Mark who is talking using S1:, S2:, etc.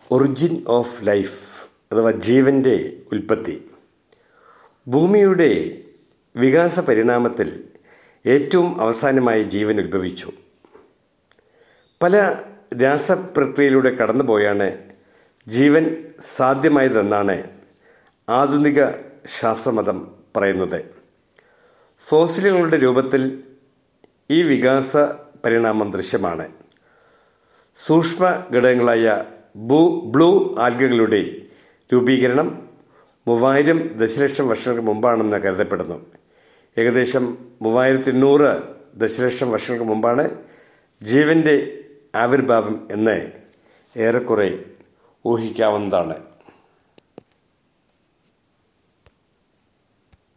S1: origin of life അഥവാ ജീവൻ്റെ ഉൽപ്പത്തി ഭൂമിയുടെ വികാസ പരിണാമത്തിൽ ഏറ്റവും അവസാനമായി ജീവൻ ഉത്ഭവിച്ചു പല രാസപ്രക്രിയയിലൂടെ കടന്നുപോയാണ് ജീവൻ സാധ്യമായതെന്നാണ് ആധുനിക ശാസ്ത്രമതം പറയുന്നത് ഫോസിലുകളുടെ രൂപത്തിൽ ഈ വികാസ പരിണാമം ദൃശ്യമാണ് സൂക്ഷ്മ ഘടകങ്ങളായ ബൂ ബ്ലൂ ആൽഗകളുടെ രൂപീകരണം മൂവായിരം ദശലക്ഷം വർഷങ്ങൾക്ക് മുമ്പാണെന്ന് കരുതപ്പെടുന്നു ഏകദേശം മൂവായിരത്തി എണ്ണൂറ് ദശലക്ഷം വർഷങ്ങൾക്ക് മുമ്പാണ് ജീവൻ്റെ ആവിർഭാവം എന്ന് ഏറെക്കുറെ ഊഹിക്കാവുന്നതാണ്